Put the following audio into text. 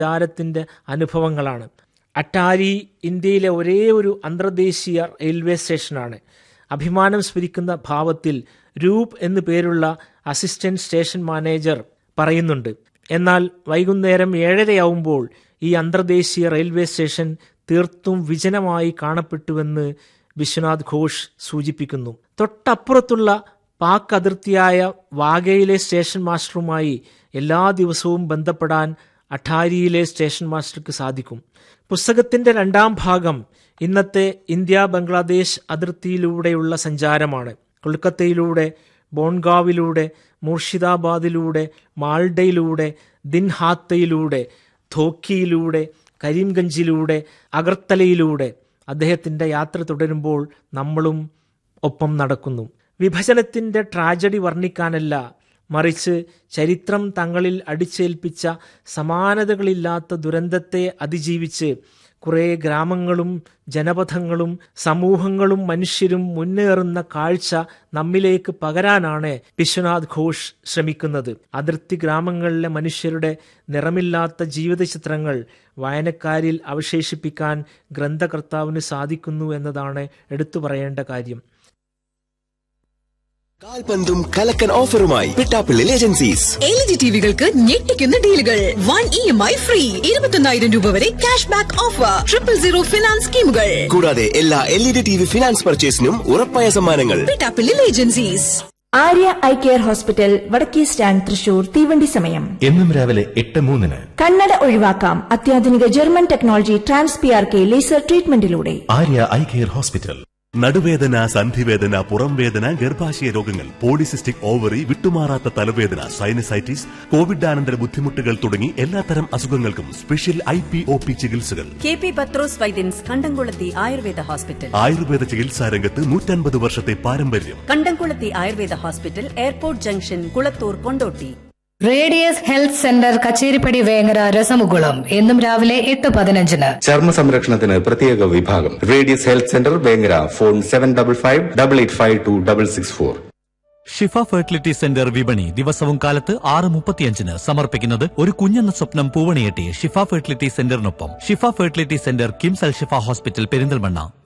സഞ്ചാരത്തിൻ്റെ അനുഭവങ്ങളാണ് അട്ടാരി ഇന്ത്യയിലെ ഒരേ ഒരു അന്തർദേശീയ റെയിൽവേ സ്റ്റേഷനാണ് അഭിമാനം സ്മരിക്കുന്ന ഭാവത്തിൽ രൂപ് എന്നു പേരുള്ള അസിസ്റ്റന്റ് സ്റ്റേഷൻ മാനേജർ പറയുന്നുണ്ട് എന്നാൽ വൈകുന്നേരം ഏഴരയാവുമ്പോൾ ഈ അന്തർദേശീയ റെയിൽവേ സ്റ്റേഷൻ തീർത്തും വിജനമായി കാണപ്പെട്ടുവെന്ന് വിശ്വനാഥ് ഘോഷ് സൂചിപ്പിക്കുന്നു തൊട്ടപ്പുറത്തുള്ള പാക് അതിർത്തിയായ വാഗയിലെ സ്റ്റേഷൻ മാസ്റ്ററുമായി എല്ലാ ദിവസവും ബന്ധപ്പെടാൻ അഠാരിയിലെ സ്റ്റേഷൻ മാസ്റ്റർക്ക് സാധിക്കും പുസ്തകത്തിന്റെ രണ്ടാം ഭാഗം ഇന്നത്തെ ഇന്ത്യ ബംഗ്ലാദേശ് അതിർത്തിയിലൂടെയുള്ള സഞ്ചാരമാണ് കൊൽക്കത്തയിലൂടെ ബോൺഗാവിലൂടെ മൂർഷിദാബാദിലൂടെ മാൾഡയിലൂടെ ദിൻഹാത്തയിലൂടെ ധോക്കിയിലൂടെ കരീംഗഞ്ചിലൂടെ അഗർത്തലയിലൂടെ അദ്ദേഹത്തിൻ്റെ യാത്ര തുടരുമ്പോൾ നമ്മളും ഒപ്പം നടക്കുന്നു വിഭജനത്തിൻ്റെ ട്രാജഡി വർണ്ണിക്കാനല്ല മറിച്ച് ചരിത്രം തങ്ങളിൽ അടിച്ചേൽപ്പിച്ച സമാനതകളില്ലാത്ത ദുരന്തത്തെ അതിജീവിച്ച് കുറേ ഗ്രാമങ്ങളും ജനപഥങ്ങളും സമൂഹങ്ങളും മനുഷ്യരും മുന്നേറുന്ന കാഴ്ച നമ്മിലേക്ക് പകരാനാണ് വിശ്വനാഥ് ഘോഷ് ശ്രമിക്കുന്നത് അതിർത്തി ഗ്രാമങ്ങളിലെ മനുഷ്യരുടെ നിറമില്ലാത്ത ജീവിതചിത്രങ്ങൾ വായനക്കാരിൽ അവശേഷിപ്പിക്കാൻ ഗ്രന്ഥകർത്താവിന് സാധിക്കുന്നു എന്നതാണ് എടുത്തു പറയേണ്ട കാര്യം കാൽപന്തും കലക്കൻ ഓഫറുമായി പിട്ടാപ്പിള്ളി ഏജൻസീസ് എൽ ജി ടിവികൾക്ക് ഞെട്ടിക്കുന്ന ഡീലുകൾ one E M I free ഇരുപത്തൊന്നായിരം രൂപ വരെ cash back offer triple zero finance സ്കീമുകൾ കൂടാതെ എല്ലാ L E D T V finance പർച്ചേസിനും ഉറപ്പായ സമ്മാനങ്ങൾ പിട്ടാപ്പിള്ളിൽ agencies Arya eye care hospital വടക്കേ സ്റ്റാൻഡ് തൃശൂർ തീവണ്ടി സമയം എന്നും രാവിലെ എട്ട് മൂന്നിന് കണ്ണട ഒഴിവാക്കാം അത്യാധുനിക German technology trans P R K laser ട്രീറ്റ്മെന്റിലൂടെ ആര്യ ഐ കെയർ ഹോസ്പിറ്റൽ നടുവേദന സന്ധിവേദന പുറംവേദന ഗർഭാശയ രോഗങ്ങൾ പോളിസിസ്റ്റിക് ഓവറി വിട്ടുമാറാത്ത തലവേദന സൈനസൈറ്റിസ് കോവിഡാനന്തര ബുദ്ധിമുട്ടുകൾ തുടങ്ങി എല്ലാത്തരം അസുഖങ്ങൾക്കും special I P O P ചികിത്സകൾ K P Pathrose Vaidyans Kandamkulathy Ayurveda hospital Ayurveda ചികിത്സാ രംഗത്ത് നൂറ്റൻപത് വർഷത്തെ പാരമ്പര്യം Kandamkulathy Ayurveda hospital airport junction Kulathur Kondotty radius health centre Kacheripadi Vengara രസമുകുളം എന്നും രാവിലെ എട്ട് പതിനഞ്ചിന് ചർമ്മ സംരക്ഷണത്തിന് പ്രത്യേക വിഭാഗം radius health centre Vengara phone seven double five double eight five two double six four Shifa fertility centre വിപണി ദിവസവും കാലത്ത് ആറ് മുപ്പത്തിയഞ്ചിന് സമർപ്പിക്കുന്നത് ഒരു കുഞ്ഞെന്ന സ്വപ്നം പൂവണിയെട്ടി ഷിഫ ഫെർട്ടിലിറ്റി സെന്ററിനൊപ്പം Shifa fertility centre KIMS Al Shifa hospital Perinthalmanna